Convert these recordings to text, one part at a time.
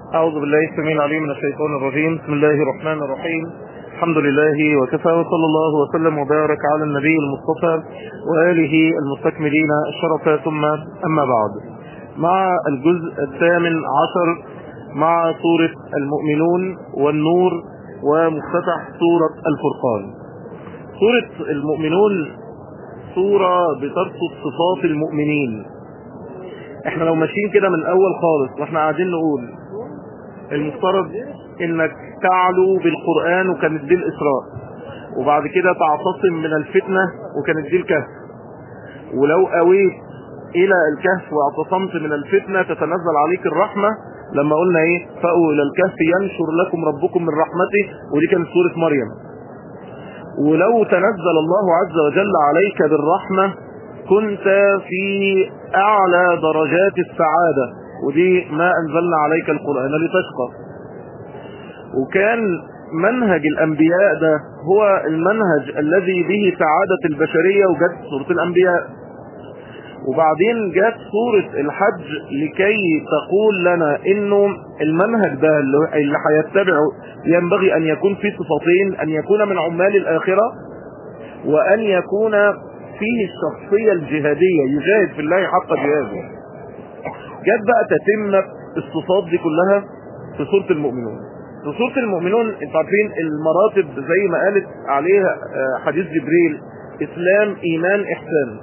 أعوذ بالله السميع العليم من الشيطان الرجيم بسم الله الرحمن الرحيم الحمد لله وكفى وصلى الله وسلم وبارك على النبي المصطفى وآله المستكملين الشرف ثم أما بعد مع الجزء الثامن عشر مع سورة المؤمنون والنور ومفتتح سورة الفرقان سورة المؤمنون سورة بترصد صفات المؤمنين احنا لو ماشيين كده من الاول خالص واحنا قاعدين نقول المفترض انك تعلو بالقرآن وكانت دي الاسراء وبعد كده تعتصم من الفتنة وكانت دي الكهف ولو قويت الى الكهف واعتصمت من الفتنة تتنزل عليك الرحمة لما قلنا ايه فأو الى الكهف ينشر لكم ربكم من رحمته ودي كانت سورة مريم ولو تنزل الله عز وجل عليك بالرحمة كنت في اعلى درجات السعادة ودي ما انزلنا عليك القرآن لتشقى وكان منهج الانبياء ده هو المنهج الذي به سعادة البشرية وجد سورة الانبياء وبعدين جت سورة الحج لكي تقول لنا انه المنهج ده اللي هيتبعه ينبغي ان يكون فيه صفتين ان يكون من عمال الاخرة وان يكون فيه الشخصية الجهادية يجاهد في الله حق جهاده جت بقى تتم الصفات دي كلها في سورة المؤمنون في سورة المؤمنون انتوا عارفين المراتب زي ما قالت عليها حديث جبريل اسلام ايمان احسان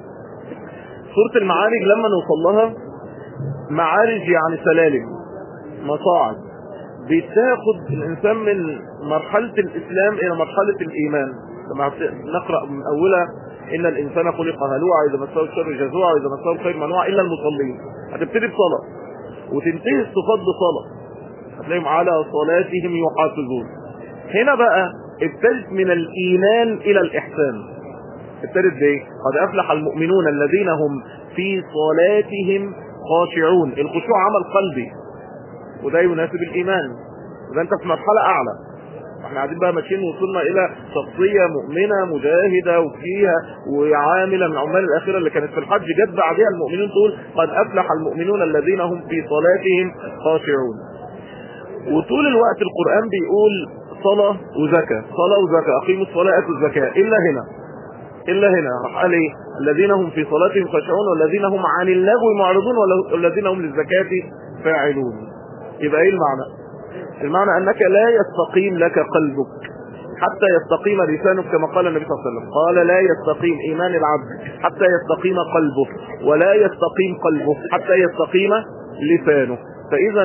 سورة المعارج لما نوصل لها معارج يعني سلالم مصاعد بتاخد الانسان من مرحلة الاسلام الى مرحلة الايمان لما نقرأ من اولها ان الانسان خلق هلوعا اذا مسه الشر جزوعا واذا مسه الخير منوعا الا المصلين هتبتدي بصلاة وتنتهي الصفات بصلاة هتلاقيهم على صلاتهم يحافظون هنا بقى ابتدت من الايمان الى الاحسان ابتدت بايه قد افلح المؤمنون الذين هم في صلاتهم خاشعون الخشوع عمل قلبي وده يناسب الايمان وده انت في مرحلة اعلى احنا قاعدين بقى ماشيين وصلنا الى شخصية مؤمنة مجاهدة وفيها وعاملة من عمال الاخرة اللي كانت في الحج جت بعدها المؤمنين تقول قد افلح المؤمنون الذين هم في صلاتهم خاشعون وطول الوقت القرآن بيقول صلاة وزكاة صلاة وزكاة اقيموا الصلاة اتوا الزكاة الا هنا الا هنا راح قال ايه الذين هم في صلاتهم خاشعون والذين هم عن اللغو معرضون والذين هم للزكاة فاعلون يبقى ايه المعنى المعنى انك لا يستقيم لك قلبك حتى يستقيم لسانك كما قال النبي صلى الله عليه وسلم قال لا يستقيم ايمان العبد حتى يستقيم قلبه ولا يستقيم قلبه حتى يستقيم لسانه فاذا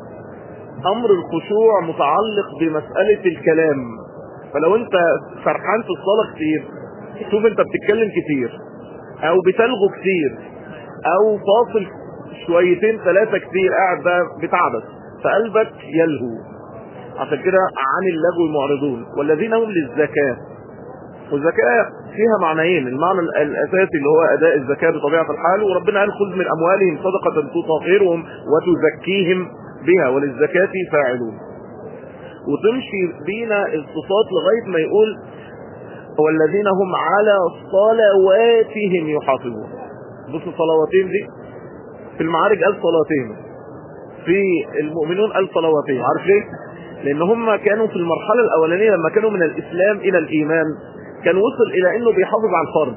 امر الخشوع متعلق بمسألة الكلام فلو انت فرحان في الصلاة كتير شوف انت بتتكلم كتير او بتلغو كتير او فاصل شويتين ثلاثة كتير قاعد بقى بتعبس فقلبك يلهو عشان كده عن اللغو معرضون والذين هم للزكاة والزكاة فيها معنيين المعنى الاساسي اللي هو اداء الزكاة بطبيعة الحال وربنا قال خذ من اموالهم صدقة تطهرهم وتزكيهم بها وللزكاة فاعلون وتمشي بينا الصفات لغاية ما يقول والذين هم على صلواتهم يحافظون بص الصلواتين دي في المعارج قال صلاتين في المؤمنون قال صلواتين عارف ليه لان هم كانوا في المرحلة الاولانية لما كانوا من الاسلام الى الايمان كان وصل الى انه بيحافظ على الفرد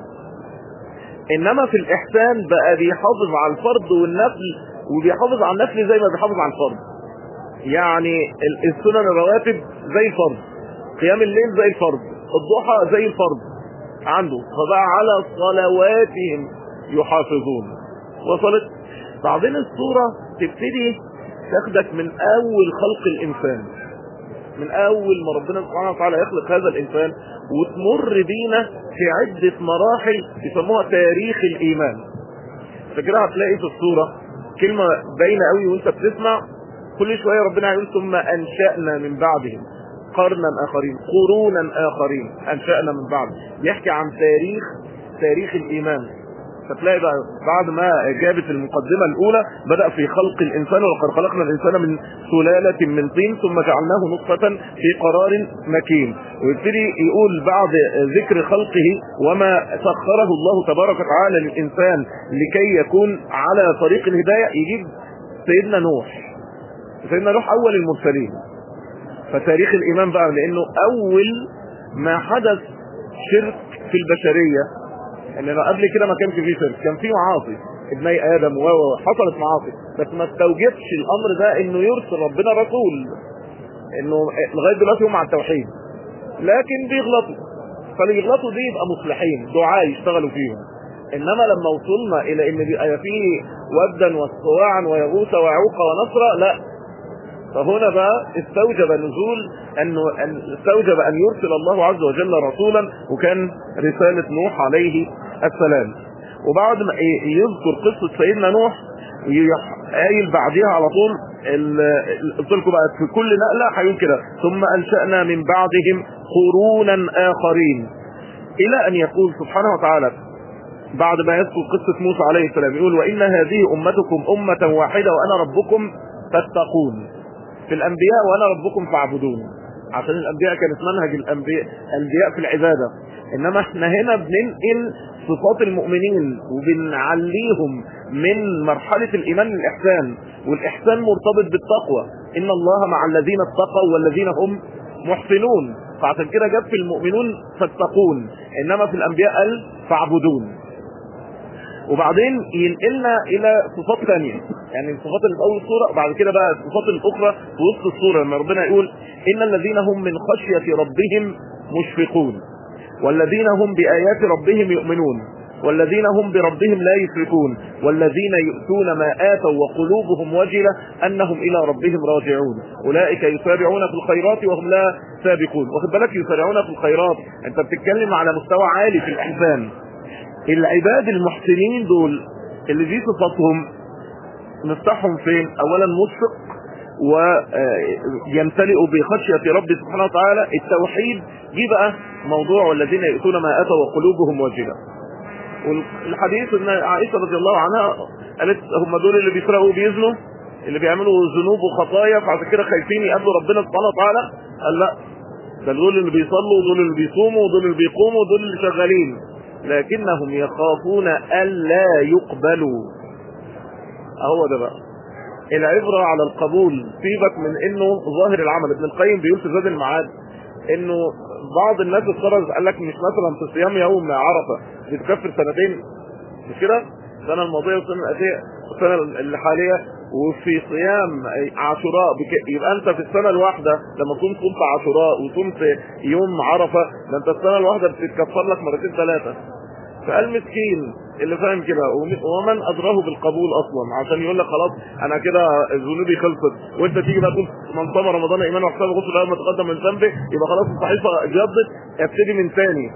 انما في الاحسان بقى بيحافظ على الفرد والنفل وبيحافظ على النفل زي ما بيحافظ على الفرد يعني السنن الرواتب زي الفرد قيام الليل زي الفرد الضحى زي الفرض عنده فبقى على صلواتهم يحافظون وصلت بعدين الصورة تبتدي تاخدك من اول خلق الانسان من اول ما ربنا سبحانه وتعالى يخلق هذا الانسان وتمر بينا في عدة مراحل يسموها تاريخ الايمان فكده هتلاقي في الصورة كلمة باينة قوي وانت بتسمع كل شوية ربنا يقول ثم انشأنا من بعدهم قرنا اخرين قرونا اخرين انشأنا من بعد يحكي عن تاريخ تاريخ الايمان فتلاقي بقى بعد ما جابت المقدمة الاولى بدأ في خلق الانسان وقد خلقنا الانسان من سلالة من طين ثم جعلناه نطفة في قرار مكين ويبتدي يقول بعد ذكر خلقه وما سخره الله تبارك وتعالى للانسان لكي يكون على طريق الهداية يجيب سيدنا نوح سيدنا نوح اول المرسلين فتاريخ الايمان بقى لانه اول ما حدث شرك في البشرية ان قبل كده ما كانش فيه شرك كان فيه معاصي ابني ادم و حصلت معاصي بس ما استوجبش الامر ده انه يرسل ربنا رسول انه لغايه دلوقتي هم على التوحيد لكن بيغلطوا فاللي يغلطوا دي يبقى مصلحين دعاء يشتغلوا فيهم انما لما وصلنا الى ان بيبقى فيه ودا والصواعا ويغوث ويعوق ونصر لا فهنا بقى استوجب نزول انه أن استوجب ان يرسل الله عز وجل رسولا وكان رسالة نوح عليه السلام وبعد ما يذكر قصة سيدنا نوح قايل بعديها على طول قلت لكم بقى في كل نقلة هيقول كده ثم انشأنا من بعدهم قرونا اخرين الى ان يقول سبحانه وتعالى بعد ما يذكر قصة موسى عليه السلام يقول وان هذه امتكم امة واحدة وانا ربكم فاتقون في الانبياء وانا ربكم فاعبدون عشان الانبياء كانت منهج الانبياء الانبياء في العبادة انما احنا هنا بننقل صفات المؤمنين وبنعليهم من مرحلة الايمان للاحسان والاحسان مرتبط بالتقوى ان الله مع الذين اتقوا والذين هم محسنون فعشان كده جاب في المؤمنون فاتقون انما في الانبياء قال فاعبدون وبعدين ينقلنا الى صفات ثانيه يعني الصفات اللي في اول الصوره بعد كده بقى الصفات الاخرى في وسط الصوره لما ربنا يقول ان الذين هم من خشيه ربهم مشفقون والذين هم بايات ربهم يؤمنون والذين هم بربهم لا يشركون والذين يؤتون ما آتوا وقلوبهم وجلة أنهم إلى ربهم راجعون أولئك يسارعون في الخيرات وهم لا سابقون واخد بالك يسارعون في الخيرات أنت بتتكلم على مستوى عالي في الإحسان العباد المحسنين دول اللي دي صفاتهم نفتحهم فين اولا مشفق ويمتلئوا بخشية رب سبحانه وتعالى التوحيد دي بقى موضوع والذين يأتون ما أتوا وقلوبهم وجلة والحديث ان عائشة رضي الله عنها قالت هم دول اللي بيسرقوا وبيزنوا اللي بيعملوا ذنوب وخطايا فعشان كده خايفين يقابلوا ربنا سبحانه وتعالى قال لا ده دول اللي بيصلوا ودول اللي بيصوموا ودول اللي بيقوموا ودول اللي شغالين لكنهم يخافون ألا يقبلوا اهو ده بقى العبرة على القبول سيبك من انه ظاهر العمل ابن القيم بيقول في زاد المعاد انه بعض الناس اتخرج قال لك مش مثلا في صيام يوم عرفة بتكفر سنتين مش كده السنة الماضية والسنة الأتية والسنة الحالية وفي صيام عاشوراء بك... يبقى انت في السنة الواحدة لما تكون صمت عاشوراء وصمت يوم عرفة ده انت السنة الواحدة بتتكفر لك مرتين ثلاثة فقال مسكين اللي فاهم كده ومن ادراه بالقبول اصلا عشان يقول لك خلاص انا كده ذنوبي خلصت وانت تيجي بقى تقول من صام رمضان ايمان واحتساب غسل الله ما تقدم من ذنبه يبقى خلاص الصحيفه جدت ابتدي من ثاني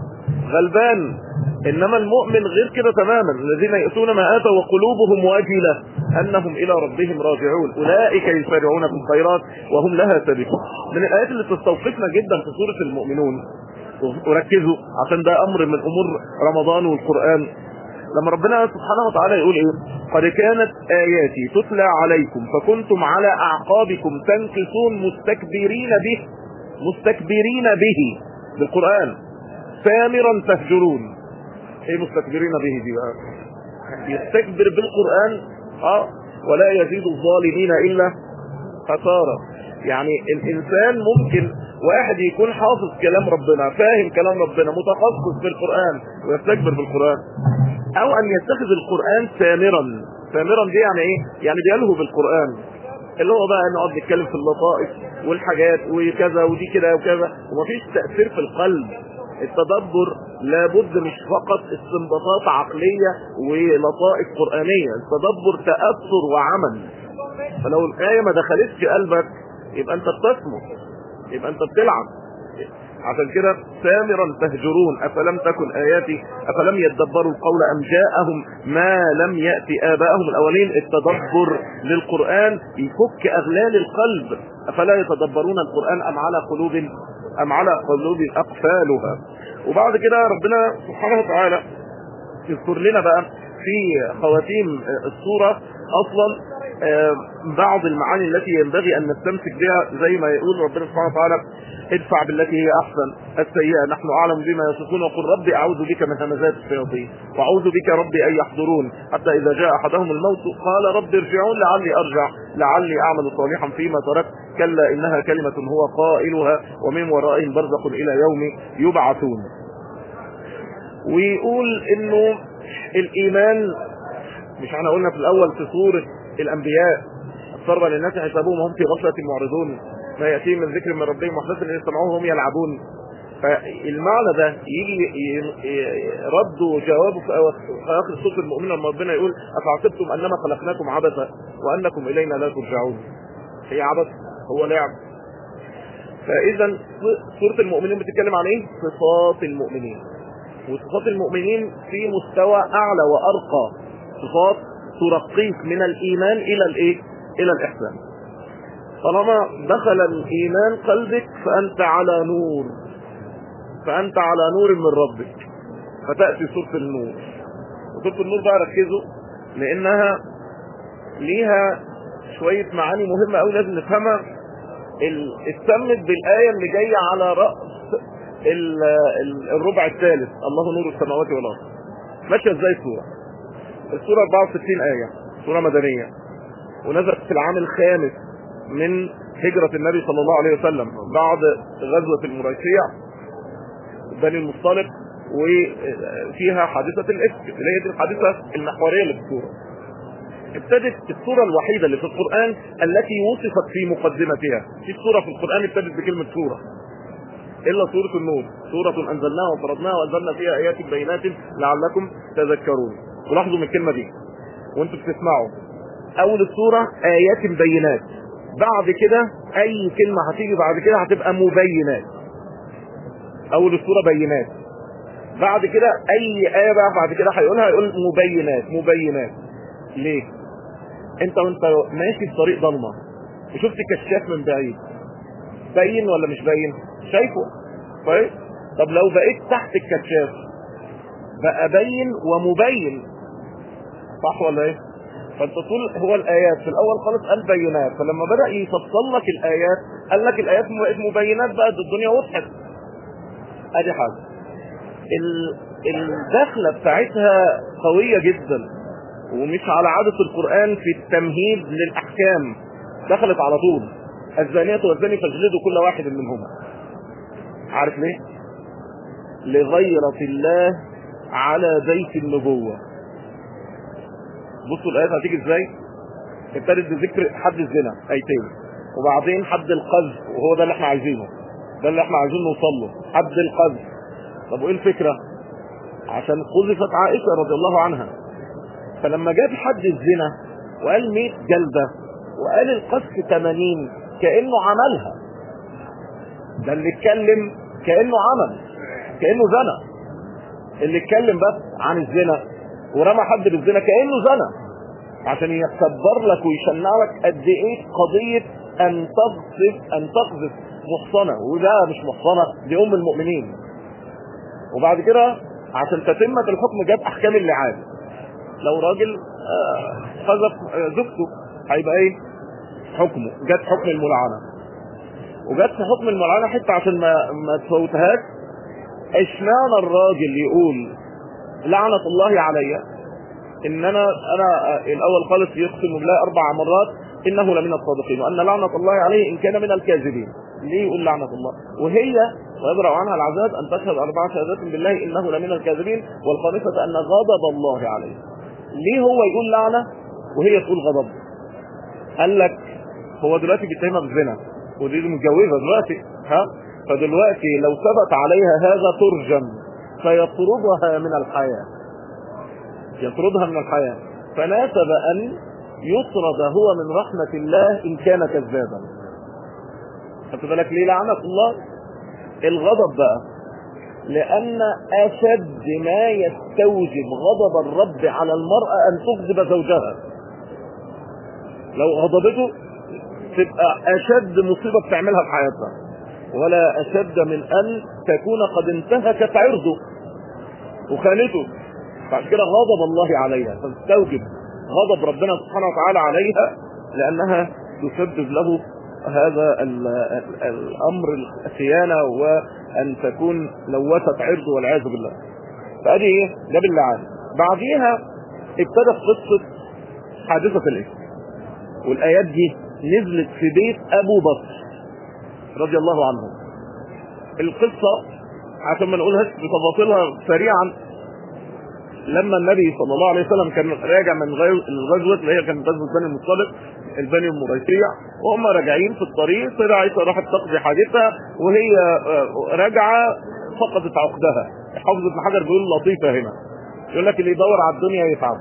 غلبان انما المؤمن غير كده تماما الذين يأتون ما اتوا وقلوبهم واجلة انهم الى ربهم راجعون اولئك يسارعون في الخيرات وهم لها سابقون من الايات اللي تستوقفنا جدا في سورة المؤمنون وركزوا عشان ده امر من امور رمضان والقرآن لما ربنا سبحانه وتعالى يقول ايه قد كانت اياتي تتلى عليكم فكنتم على اعقابكم تنكسون مستكبرين به مستكبرين به بالقرآن سامرا تهجرون ايه مستكبرين به دي بقى يستكبر بالقرآن اه ولا يزيد الظالمين الا خسارة يعني الانسان ممكن واحد يكون حافظ كلام ربنا فاهم كلام ربنا متخصص في القرآن ويستكبر بالقرآن او ان يتخذ القرآن سامرا سامرا دي يعني ايه يعني بيلهو بالقرآن اللي هو بقى نقعد نتكلم في اللطائف والحاجات وكذا ودي كده وكذا ومفيش تأثير في القلب التدبر لابد مش فقط استنباطات عقلية ولطائف قرآنية التدبر تأثر وعمل فلو الآية ما دخلتش قلبك يبقى انت بتسمع يبقى انت بتلعب عشان كده سامرا تهجرون افلم تكن اياتي افلم يتدبروا القول ام جاءهم ما لم يأتي اباءهم الاولين التدبر للقرآن يفك اغلال القلب افلا يتدبرون القرآن ام على قلوب ام على قلوب اقفالها وبعد كده ربنا سبحانه وتعالى يذكر لنا بقى في خواتيم الصورة اصلا بعض المعاني التي ينبغي أن نستمسك بها زي ما يقول ربنا سبحانه وتعالى ادفع بالتي هي أحسن السيئة نحن أعلم بما يصفون وقل ربي أعوذ بك من همزات الشياطين وأعوذ بك ربي أن يحضرون حتى إذا جاء أحدهم الموت قال رب ارجعون لعلي أرجع لعلي أعمل صالحا فيما تركت كلا إنها كلمة هو قائلها ومن ورائهم برزق إلى يوم يبعثون ويقول إنه الإيمان مش احنا قلنا في الأول في سورة الأنبياء اقترب للناس حسابهم وهم في غفلة معرضون ما يأتيهم من ذكر من ربهم محدث اللي يستمعوه هم يلعبون فالمعنى ده يجي رد وجوابه في اخر سوره المؤمنين لما ربنا يقول افعصبتم انما خلقناكم عبثا وانكم الينا لا ترجعون هي عبث هو لعب فاذا سوره المؤمنين بتتكلم عن ايه صفات المؤمنين وصفات المؤمنين في مستوى اعلى وارقى صفات ترقيك من الايمان الى الايه الى الاحسان طالما دخل الايمان قلبك فانت على نور فانت على نور من ربك فتاتي سوره النور وسوره النور بقى ركزوا لانها ليها شويه معاني مهمه قوي لازم نفهمها اتسمت بالايه اللي جايه على راس الربع الثالث الله نور السماوات والارض ماشيه ازاي السوره السوره 64 ايه سوره مدنيه ونزلت في العام الخامس من هجرة النبي صلى الله عليه وسلم بعد غزوة المريسيع بني المصطلق وفيها حادثة الإفك اللي هي دي الحادثة المحورية اللي في السورة ابتدت السورة الوحيدة اللي في القرآن التي وصفت في مقدمتها في سورة في القرآن ابتدت بكلمة سورة إلا سورة النور سورة أنزلناها وفرضناها وأنزلنا فيها آيات بينات لعلكم تذكرون ولاحظوا من الكلمة دي وانتم بتسمعوا أول السورة آيات بينات بعد كده اي كلمة هتيجي بعد كده هتبقى مبينات اول السورة بينات بعد كده اي ايه بقى بعد كده هيقولها هيقول مبينات مبينات ليه انت وانت ماشي في طريق ضلمه وشفت كشاف من بعيد باين ولا مش باين شايفه طيب طب لو بقيت تحت الكشاف بقى باين ومبين صح ولا ايه فانت طول هو الايات في الاول خالص قال بينات فلما بدا يفصل لك الايات قال لك الايات بقت مبينات بقى الدنيا وضحت ادي حاجه الدخله بتاعتها قويه جدا ومش على عاده القران في التمهيد للاحكام دخلت على طول الزانية والزاني فاجلدوا كل واحد منهما عارف ليه لغيرة الله على بيت النبوة بصوا الآيات هتيجي ازاي ابتدت بذكر حد الزنا ايتين وبعدين حد القذف وهو ده اللي احنا عايزينه ده اللي احنا عايزين نوصل له حد القذف طب وايه الفكرة عشان قذفت عائشة رضي الله عنها فلما جاب حد الزنا وقال 100 جلدة وقال القذف 80 كأنه عملها ده اللي اتكلم كأنه عمل كأنه زنا اللي اتكلم بس عن الزنا ورمى حد بالزنا كأنه زنا عشان يكبر لك ويشنع لك قد ايه قضية ان تقذف ان تقذف محصنة وده مش محصنة دي ام المؤمنين وبعد كده عشان تتمة الحكم جاب احكام اللعان لو راجل قذف زوجته هيبقى ايه حكمه جت حكم الملعنة وجت في حكم الملعنة حتى عشان ما ما تفوتهاش اشمعنى الراجل يقول لعنة الله علي ان انا انا الاول خالص يقسم بالله اربع مرات انه لمن الصادقين وان لعنة الله عليه ان كان من الكاذبين ليه يقول لعنة الله وهي ويبرأ عنها العذاب ان تشهد اربع شهادات بالله انه لمن الكاذبين والخامسة ان غضب الله عليه ليه هو يقول لعنة وهي تقول غضب قال لك هو دلوقتي بيتهمها بالزنا ودي متجوزة دلوقتي ها فدلوقتي لو ثبت عليها هذا ترجم فيطردها من الحياة يطردها من الحياة فناسب أن يطرد هو من رحمة الله إن كان كذابا خدت بالك ليه لعنة الله الغضب بقى لأن أشد ما يستوجب غضب الرب على المرأة أن تغضب زوجها لو غضبته تبقى أشد مصيبة بتعملها في حياتها ولا أشد من أن تكون قد انتهكت عرضه وخانته فعشان كده غضب الله عليها فتستوجب غضب ربنا سبحانه وتعالى عليها لأنها تسبب له هذا الأمر الخيانة وأن تكون لوثة عرض والعياذ بالله فأدي إيه ده باللعان بعديها ابتدت قصة حادثة الإسم والآيات دي نزلت في بيت أبو بكر رضي الله عنه القصة عشان ما نقولهاش بتفاصيلها سريعا لما النبي صلى الله عليه وسلم كان راجع من الغزوة اللي هي كانت غزوة بني المصطلق البني المريسية وهم راجعين في الطريق طلع عيسى راحت تقضي حاجتها وهي راجعة فقدت عقدها حافظ ابن حجر بيقول لطيفة هنا يقول لك اللي يدور على الدنيا يتعب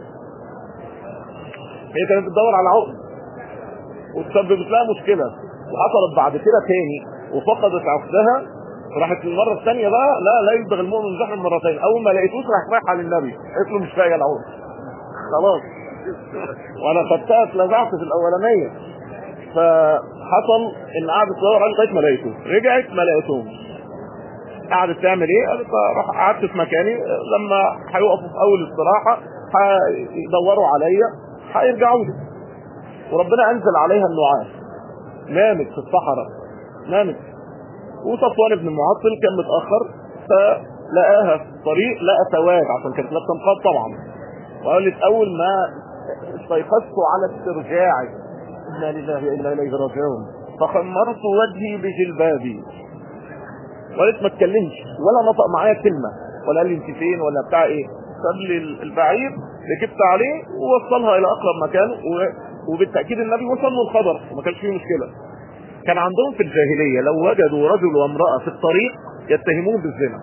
هي كانت بتدور على عقد وتسببت لها مشكلة وحصلت بعد كده تاني وفقدت عقدها راحت المرة الثانية بقى لا لا يبدغ المؤمن زحم مرتين أول ما لقيتوش راح رايحة للنبي قلت له مش لاقي العود خلاص وأنا خدتها اتلزعت في الأولانية فحصل إن قعدت تدور عليه لغاية ما لقيته رجعت ما لقيتهمش قعدت تعمل ايه؟ قالت راح قعدت في مكاني لما هيقفوا في اول استراحه هيدوروا عليا هيرجعوا لي وربنا انزل عليها النعاس نامت في الصحراء نامت وصفوان بن المعطل كان متاخر فلقاها في الطريق لقى سواد عشان كانت لابسه نقاب طبعا وقالت اول ما استيقظت على استرجاعي انا لله وانا اليه راجعون فخمرت وجهي بجلبابي وقالت ما اتكلمش ولا نطق معايا كلمه ولا قال لي انت فين ولا بتاع ايه ساب لي البعير ركبت عليه ووصلها الى اقرب مكان وبالتاكيد النبي وصل له الخبر وما كانش فيه مشكله كان عندهم في الجاهليه لو وجدوا رجل وامراه في الطريق يتهموهم بالزنا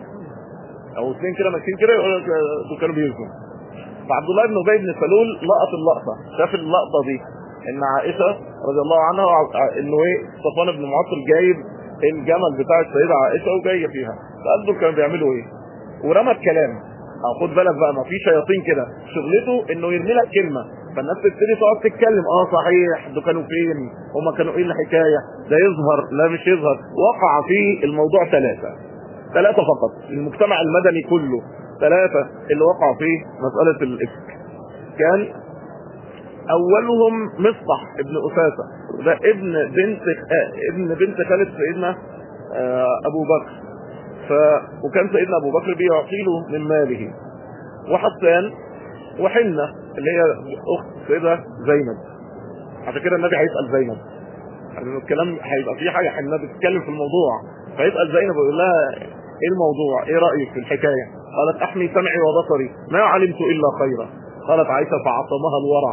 او اثنين كده ماشيين كده يقولوا دول كانوا بيزنوا فعبد الله بن ابي بن سلول لقط اللقطه شاف اللقطه دي ان عائشه رضي الله عنها انه ايه صفوان بن معطل جايب الجمل بتاع السيده عائشه وجايه فيها فقال دول كانوا بيعملوا ايه ورمى الكلام او خد بالك بقى ما في شياطين كده شغلته انه يرمي لك كلمه فالناس تبتدي تقعد تتكلم اه صحيح دول كانوا فين هما كانوا ايه الحكايه ده يظهر لا مش يظهر وقع فيه الموضوع ثلاثه ثلاثه فقط المجتمع المدني كله ثلاثه اللي وقع فيه مساله الافك كان اولهم مصطح ابن اساسه ده ابن بنت ابن بنت خالد سيدنا ابو بكر ف وكان سيدنا ابو بكر بيعطي له من ماله وحسان وحنة اللي هي اخت سيدة زينب عشان كده النبي هيسأل زينب يعني الكلام هيبقى فيه حاجة حنة بتتكلم في الموضوع فيسأل زينب ويقول لها ايه الموضوع ايه رأيك في الحكاية قالت احمي سمعي وبصري ما علمت الا خيرا قالت عائشة فعصمها الورع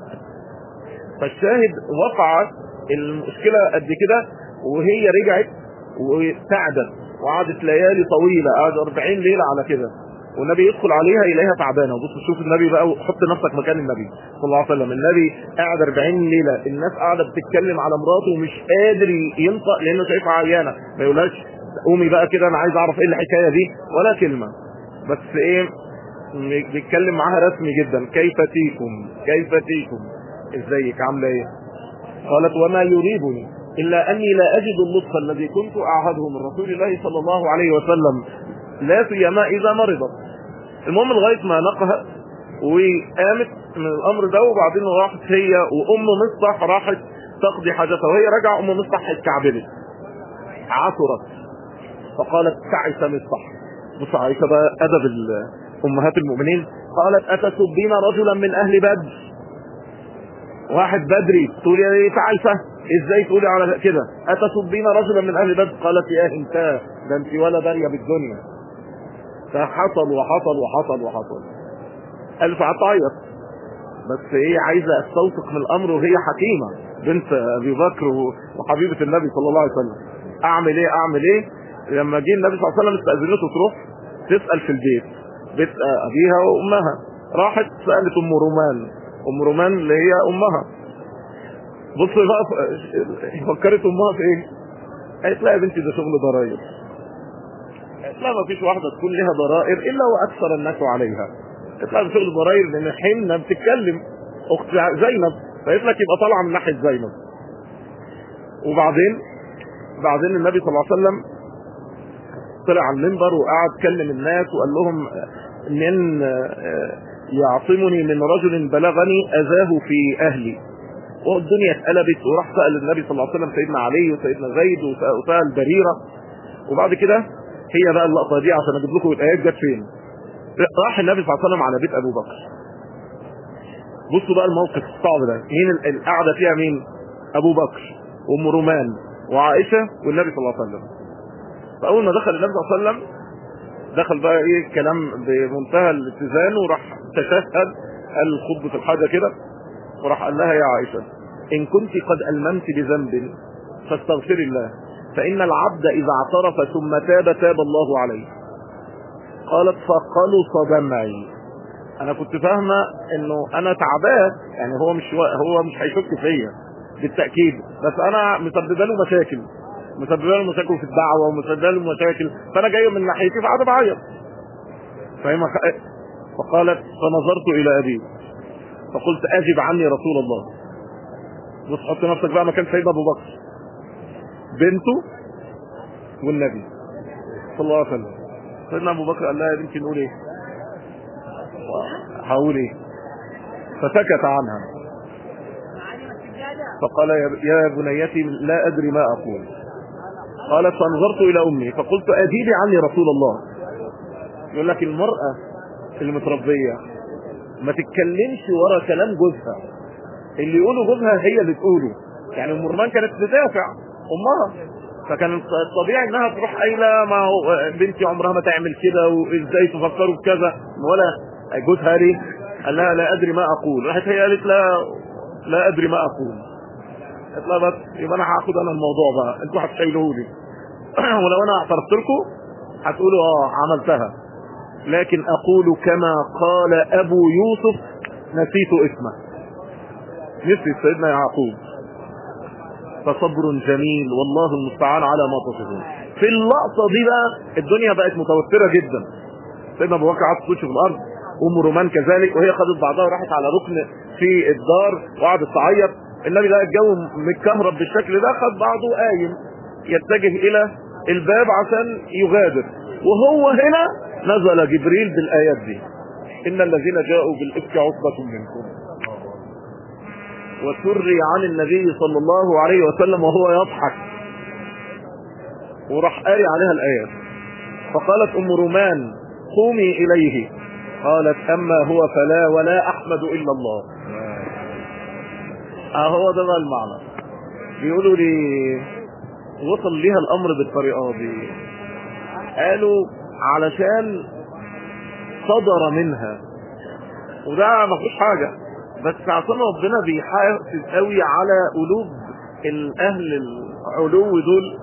فالشاهد وقع المشكلة قد كده وهي رجعت وسعدت وقعدت ليالي طويلة قعدت 40 ليلة على كده والنبي يدخل عليها يلاقيها تعبانه وبص شوف النبي بقى وحط نفسك مكان النبي صلى الله عليه وسلم النبي قاعد 40 ليله الناس قاعده بتتكلم على مراته ومش قادر ينطق لانه شايفها عيانه ما يقولهاش قومي بقى كده انا عايز اعرف ايه الحكايه دي ولا كلمه بس ايه بيتكلم معاها رسمي جدا كيف تيكم كيف تيكم ازيك عامله ايه قالت وما يريبني الا اني لا اجد اللطف الذي كنت اعهده من رسول الله صلى الله عليه وسلم لا سيما اذا مرضت المهم لغايه ما نقهت وقامت من الامر ده وبعدين راحت هي وام مصطح راحت تقضي حاجتها وهي راجعه ام مصطح اتكعبلت عثرت فقالت تعس مصطح بص عائشه بقى ادب امهات المؤمنين قالت اتسبين رجلا من اهل بدر واحد بدري تقول يا ايه تعيسه ازاي تقولي على كده اتسبين رجلا من اهل بدر قالت يا انت ده انت ولا داريه بالدنيا فحصل وحصل وحصل وحصل قال فعطايط بس ايه عايزه استوثق من الامر وهي حكيمه بنت ابي بكر وحبيبه النبي صلى الله عليه وسلم اعمل ايه اعمل ايه لما جه النبي صلى الله عليه وسلم استاذنته تروح تسال في البيت بيت ابيها وامها راحت سالت ام رومان ام رومان اللي هي امها بص بقى فكرت امها في ايه قالت لا يا بنتي ده شغل ضراير قالت لا ما فيش واحده تكون لها ضرائر الا واكثر الناس عليها قالت لا ده شغل ضراير لان حنه بتتكلم اخت زينب فقالت لك يبقى طالعه من ناحيه زينب وبعدين بعدين النبي صلى الله عليه وسلم طلع على المنبر وقعد كلم الناس وقال لهم من يعصمني من رجل بلغني اذاه في اهلي والدنيا اتقلبت وراح سأل النبي صلى الله عليه وسلم سيدنا علي وسيدنا زيد وسأل بريرة وبعد كده هي بقى اللقطة دي عشان اجيب لكم الايات جت فين راح النبي صلى الله عليه وسلم على بيت ابو بكر بصوا بقى الموقف الصعب ده مين القعدة فيها مين ابو بكر وام رومان وعائشة والنبي صلى الله عليه وسلم فاول ما دخل النبي صلى الله عليه وسلم دخل بقى ايه كلام بمنتهى الاتزان وراح تشهد قال خطبة الحاجة كده وراح قال لها يا عائشة ان كنت قد الممت بذنب فاستغفر الله فان العبد اذا اعترف ثم تاب تاب الله عليه قالت فقلص دمعي انا كنت فاهمة انه انا تعبان يعني هو مش هو مش هيشك فيا بالتأكيد بس انا مسببه له مشاكل مسببه له مشاكل في الدعوة ومسببه له مشاكل فانا جاي من ناحيتي فقعد بعيط فهي فقالت فنظرت الى ابي فقلت اجب عني رسول الله بص حط نفسك بقى مكان سيدنا ابو بكر بنته والنبي صلى الله عليه وسلم سيدنا ابو بكر قال لها يا بنتي نقول ايه هقول ايه فسكت عنها فقال يا بنيتي لا ادري ما اقول قالت فانظرت الى امي فقلت اجيبي عني رسول الله يقول لك المرأة المتربية ما تتكلمش ورا كلام جوزها اللي يقوله جوزها هي اللي تقوله يعني ام رومان كانت تدافع امها فكان الطبيعي انها تروح قايله ما هو بنتي عمرها ما تعمل كده وازاي تفكروا بكذا ولا جوزها ليه قال لها لا ادري ما اقول راحت هي قالت لا لا ادري ما اقول قالت لها بس يبقى انا هاخد انا الموضوع بقى انتوا هتشيلوه لي ولو انا اعترفت لكم هتقولوا اه عملتها لكن اقول كما قال ابو يوسف نسيت اسمه نسي سيدنا يعقوب فصبر جميل والله المستعان على ما تصفون في اللقطة دي بقى الدنيا بقت متوترة جدا سيدنا ابو بكر قعد في الارض ام رومان كذلك وهي خدت بعضها وراحت على ركن في الدار وقعدت تعيط النبي لقى الجو متكهرب بالشكل ده خد بعضه قايم يتجه الى الباب عشان يغادر وهو هنا نزل جبريل بالايات دي ان الذين جاءوا بالافك عصبة منكم وسري عن النبي صلى الله عليه وسلم وهو يضحك وراح قاري عليها الآيات فقالت أم رومان قومي إليه قالت أما هو فلا ولا أحمد إلا الله أهو ده بقى المعنى بيقولوا لي وصل ليها الأمر بالطريقة دي قالوا علشان صدر منها وده ما فيش حاجة بس عشان ربنا بيحافظ قوي على قلوب الاهل العلو دول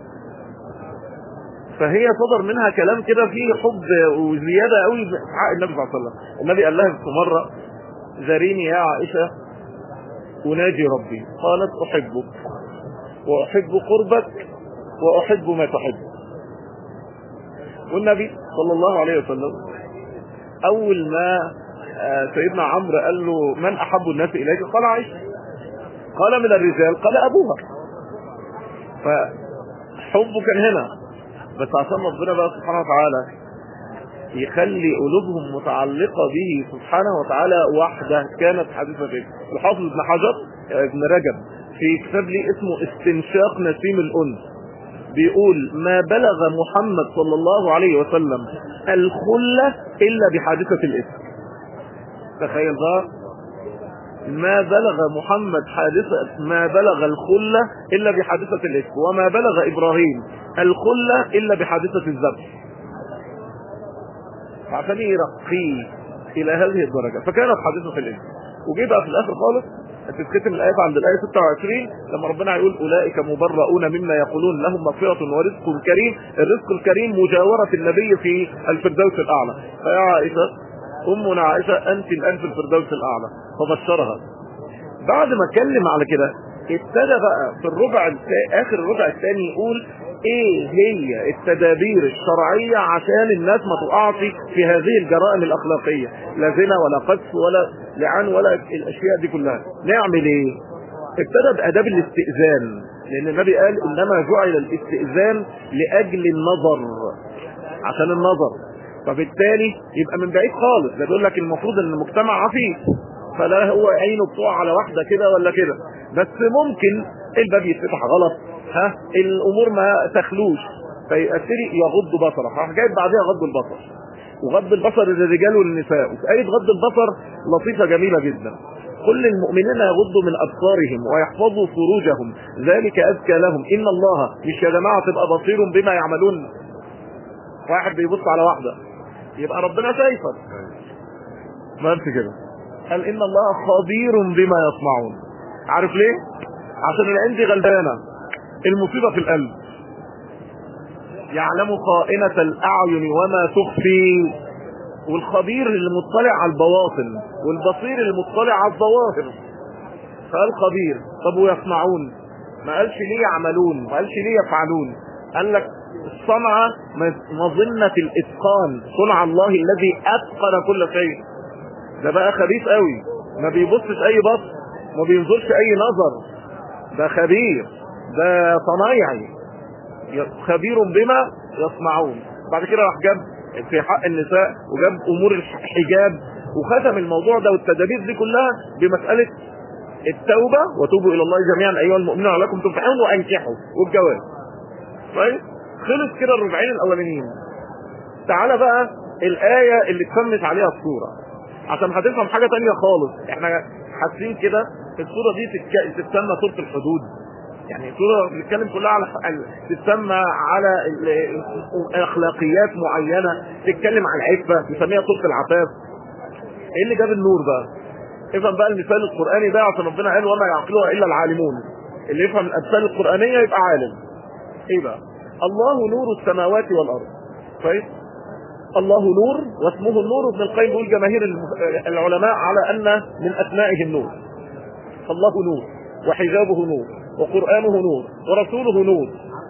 فهي صدر منها كلام كده فيه حب وزياده قوي في حق النبي صلى الله عليه وسلم النبي قال لها في مره ذريني يا عائشه اناجي ربي قالت احبك واحب قربك واحب ما تحب والنبي صلى الله عليه وسلم اول ما سيدنا عمرو قال له من احب الناس اليك قال عائشه قال من الرجال قال ابوها فحبه كان هنا بس عشان ربنا بقى سبحانه وتعالى يخلي قلوبهم متعلقة به سبحانه وتعالى وحده كانت حديثة فيه الحافظ ابن حجر ابن رجب في كتاب لي اسمه استنشاق نسيم الأنس بيقول ما بلغ محمد صلى الله عليه وسلم الخلة إلا بحادثة الإسم تخيل بقى ما بلغ محمد حادثة ما بلغ الخلة إلا بحادثة الإسم وما بلغ إبراهيم الخلة إلا بحادثة الذبح عشان يرقيه إلى هذه الدرجة فكانت حادثة الإسم وجي بقى في الآخر خالص تتختم الآية عند الآية 26 لما ربنا يقول أولئك مبرؤون مما يقولون لهم مغفرة ورزق كريم الرزق الكريم مجاورة النبي في الفردوس الأعلى فيا عائشة أمنا عائشة أنت الآن في الفردوس الأعلى فبشرها بعد ما اتكلم على كده ابتدى بقى في الربع التا... آخر الربع الثاني يقول ايه هي التدابير الشرعية عشان الناس ما تقعش في هذه الجرائم الأخلاقية لا زنا ولا قذف ولا لعان ولا الأشياء دي كلها نعمل ايه ابتدى بأداب الاستئذان لأن النبي قال إنما جعل الاستئذان لأجل النظر عشان النظر فبالتالي يبقى من بعيد خالص ده بيقول لك المفروض ان المجتمع عفيف فلا هو عينه بتقع على واحده كده ولا كده بس ممكن الباب يتفتح غلط ها الامور ما تخلوش فيأثري يغض بصره راح جايب بعدها غض البصر وغض البصر للرجال والنساء وفي آية غض البصر لطيفة جميلة جدا كل المؤمنين يغضوا من أبصارهم ويحفظوا فروجهم ذلك أذكى لهم إن الله مش يا جماعة تبقى بصير بما يعملون واحد بيبص على واحدة يبقى ربنا شايفك ما انت كده قال إن الله خبير بما يصنعون عارف ليه عشان العين دي غلبانة المصيبة في القلب يعلم خائنة الأعين وما تخفي والخبير اللي مطلع على البواطن والبصير اللي مطلع على الظواهر قال خبير طب ويصنعون ما قالش ليه يعملون ما قالش ليه يفعلون قال لك الصنعة مظنة الإتقان صنع الله الذي أتقن كل شيء ده بقى خبيث قوي ما بيبصش أي بص ما بينظرش أي نظر ده خبير ده صنايعي خبير بما يصنعون بعد كده راح جاب في حق النساء وجاب امور الحجاب وختم الموضوع ده والتدابير دي كلها بمسألة التوبة وتوبوا الى الله جميعا ايها المؤمنون عليكم تنفحون وانكحوا والجواز طيب خلص كده الربعين الاولانيين تعالى بقى الاية اللي اتسمت عليها الصورة عشان هتفهم حاجة تانية خالص احنا حاسين كده الصورة دي تتسمى سورة الحدود يعني سورة بتتكلم كلها على تتسمى على اخلاقيات معينة تتكلم عن العفة نسميها سورة العفاف ايه اللي جاب النور بقى افهم بقى المثال القرآني ده عشان ربنا قال وما يعقلها الا العالمون اللي يفهم الامثال القرآنية يبقى عالم ايه بقى الله نور السماوات والارض كويس الله نور واسمه النور ابن القيم بيقول جماهير العلماء على ان من اسمائه النور فالله نور وحجابه نور وقرآنه نور ورسوله نور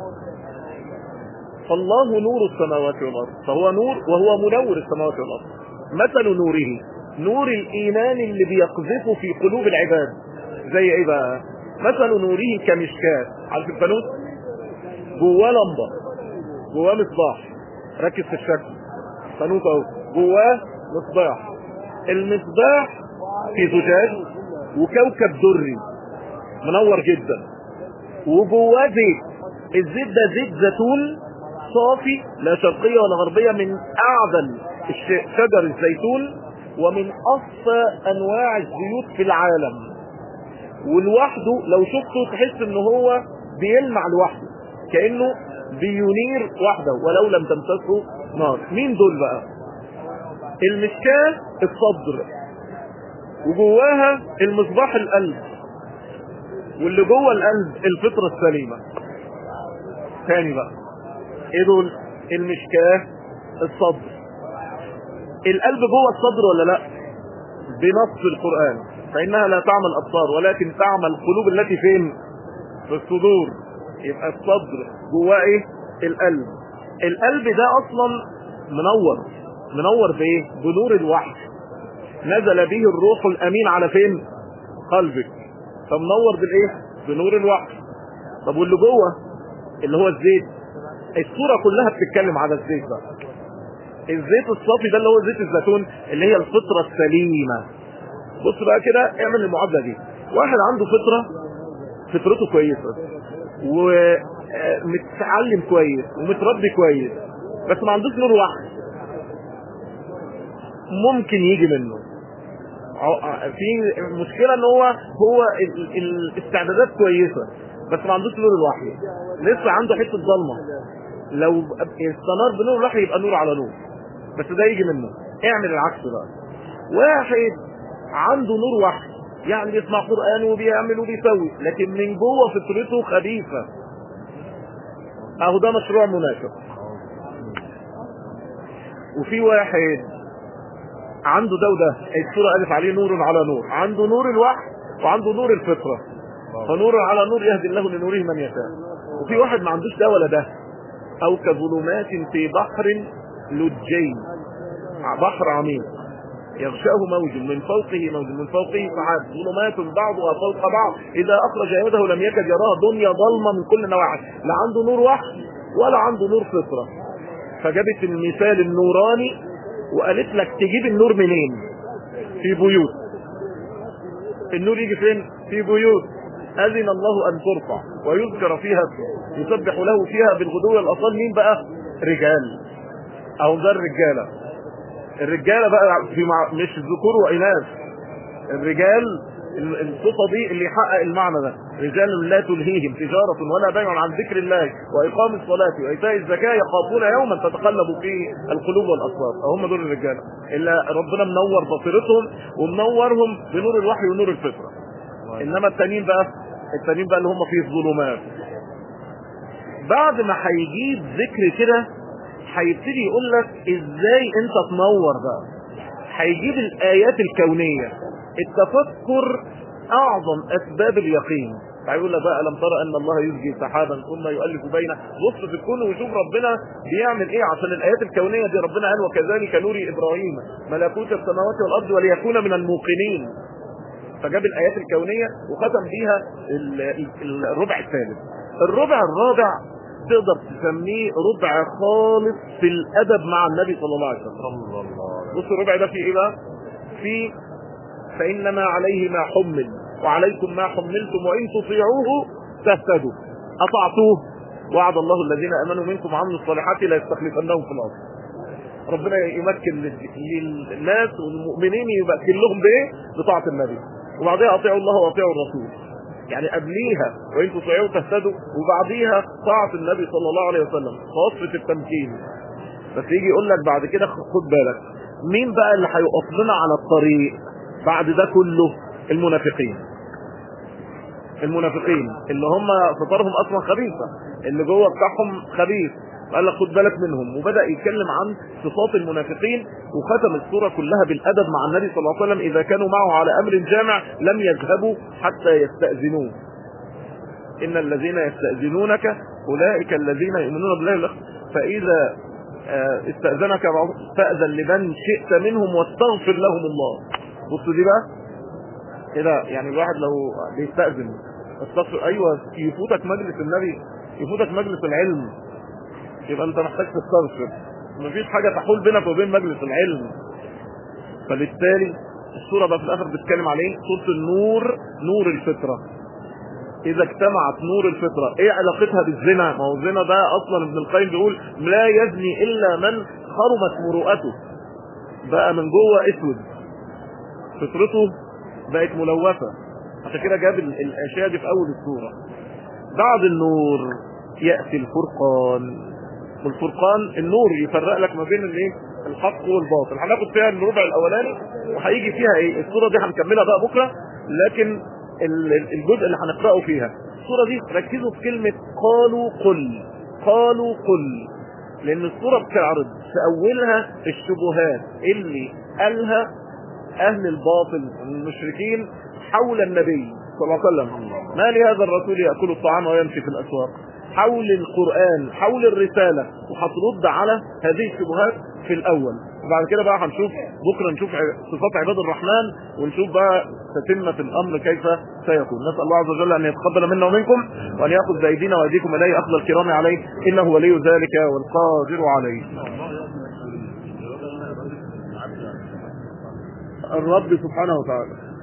فالله نور السماوات والأرض فهو نور وهو منور السماوات والأرض مثل نوره نور الإيمان اللي بيقذفه في قلوب العباد زي ايه بقى مثل نوره كمشكاة عارف الفانوس جواه لمبة جواه مصباح ركز في الشكل فانوس اهو جواه مصباح المصباح في زجاج وكوكب دري منور جدا وجواه زيت الزيت ده زيت زيتون صافي لا شرقية ولا غربية من أعدل شجر الزيتون ومن أصفى أنواع الزيوت في العالم ولوحده لو شفته تحس ان هو بيلمع لوحده كأنه بينير وحده ولو لم تمسسه نار مين دول بقى المشكاة الصدر وجواها المصباح القلب واللي جوه القلب الفطرة السليمة تاني بقى ايه دول المشكاة الصدر القلب جوه الصدر ولا لا بنص القرآن فإنها لا تعمل الأبصار ولكن تعمل القلوب التي فين في الصدور يبقى الصدر جواه ايه القلب القلب ده اصلا منور منور بايه بنور الوحي نزل به الروح الامين على فين قلبك فمنور بالايه بنور الوحي طب واللي جوه اللي هو الزيت الصورة كلها بتتكلم على الزيت بقى الزيت الصافي ده اللي هو زيت الزيتون اللي هي الفطرة السليمة بص بقى كده اعمل المعادلة دي واحد عنده فطرة فطرته كويسة ومتعلم كويس ومتربي كويس بس ما عندوش نور وحي ممكن يجي منه في مشكلة ان هو هو الاستعدادات كويسة بس ما عندوش نور الوحي لسه عنده حتة ضلمة لو استنار بنور الوحي يبقى نور على نور بس ده يجي منه اعمل العكس بقى واحد عنده نور وحي يعني بيسمع قرآن وبيعمل وبيسوي لكن من جوه فطرته خبيثة اهو ده مشروع مناسب وفي واحد عنده ده وده السورة قالت عليه نور على نور عنده نور الوحي وعنده نور الفطرة فنور على نور يهدي الله لنوره من يشاء وفي واحد ما عندوش ده ولا ده او كظلمات في بحر لجين بحر عميق يغشاه موج من فوقه موج من فوقه سحاب ظلمات بعضها فوق بعض اذا اخرج يده لم يكد يراها دنيا ظلمه من كل نواحي لا عنده نور وحي ولا عنده نور فطره فجابت المثال النوراني وقالت لك تجيب النور منين في بيوت النور يجي فين في بيوت اذن الله ان ترفع ويذكر فيها اسمه يسبح له فيها بالغدو والاصال مين بقى رجال او ده الرجاله الرجاله بقى في مع... مش ذكور واناث الرجال الصفه دي اللي يحقق المعنى ده رجال لا تلهيهم تجاره ولا بيع عن ذكر الله واقام الصلاه وايتاء الزكاه يخافون يوما تتقلب فيه القلوب والابصار هم دول الرجاله الا ربنا منور بصيرتهم ومنورهم بنور الوحي ونور الفطره انما التانيين بقى التانيين بقى اللي هم في الظلمات بعد ما هيجيب ذكر كده هيبتدي يقول لك ازاي انت تنور بقى هيجيب الايات الكونيه التفكر اعظم اسباب اليقين هيقول لك بقى لم ترى ان الله يزجي سحابا ثم يؤلف بينه بص في الكون وشوف ربنا بيعمل ايه عشان الايات الكونيه دي ربنا قال وكذلك نور ابراهيم ملكوت السماوات والارض وليكون من الموقنين فجاب الايات الكونيه وختم بيها الربع الثالث الربع الرابع تقدر تسميه ربع خالص في الادب مع النبي صلى الله عليه وسلم بص الربع ده فيه ايه بقى في فانما عليه ما حمل وعليكم ما حملتم وان تطيعوه تهتدوا اطعتوه وعد الله الذين امنوا منكم وعملوا الصالحات لا يستخلفنهم في الارض ربنا يمكن للناس والمؤمنين يمكن لهم بايه بطاعه النبي وبعدها اطيعوا الله واطيعوا الرسول يعني قبليها وان تطيعوا تهتدوا وبعديها طاعه النبي صلى الله عليه وسلم وصفه التمكين بس يجي يقول لك بعد كده خد بالك مين بقى اللي هيقف لنا على الطريق بعد ده كله المنافقين المنافقين اللي هم فطرهم اصلا خبيثه اللي جوه بتاعهم خبيث قال لك خد بالك منهم وبدا يتكلم عن صفات المنافقين وختم السوره كلها بالادب مع النبي صلى الله عليه وسلم اذا كانوا معه على امر جامع لم يذهبوا حتى يستاذنوه ان الذين يستاذنونك اولئك الذين يؤمنون بالله فاذا استاذنك فاذن لمن شئت منهم واستغفر لهم الله بص دي بقى كده يعني الواحد لو بيستاذن استغفر ايوه يفوتك مجلس النبي يفوتك مجلس العلم يبقى انت محتاج تستغفر مفيش حاجه تحول بينك وبين مجلس العلم فبالتالي السوره بقى في الاخر بتتكلم عليه سوره النور نور الفطره اذا اجتمعت نور الفطره ايه علاقتها بالزنا ما هو الزنا ده اصلا ابن القيم بيقول لا يزني الا من خرمت مروءته بقى من جوه اسود فطرته بقت ملوثه عشان كده جاب الاشياء دي في اول السوره بعد النور ياتي الفرقان والفرقان النور يفرق لك ما بين الايه الحق والباطل هناخد فيها الربع الاولاني وهيجي فيها ايه الصوره دي هنكملها بقى بكره لكن الجزء اللي هنقراه فيها الصوره دي ركزوا في كلمه قالوا قل قالوا قل لان الصوره بتعرض في اولها الشبهات اللي قالها اهل الباطل المشركين حول النبي صلى الله عليه وسلم ما لهذا الرسول ياكل الطعام ويمشي في الاسواق حول القرآن حول الرسالة وهترد على هذه الشبهات في الأول وبعد كده بقى هنشوف بكرة نشوف صفات عباد الرحمن ونشوف بقى تتمة الأمر كيف سيكون نسأل الله عز وجل أن يتقبل منا ومنكم وأن يأخذ بأيدينا وأيديكم إليه أخذ الكرام عليه إنه ولي ذلك والقادر عليه الرب سبحانه وتعالى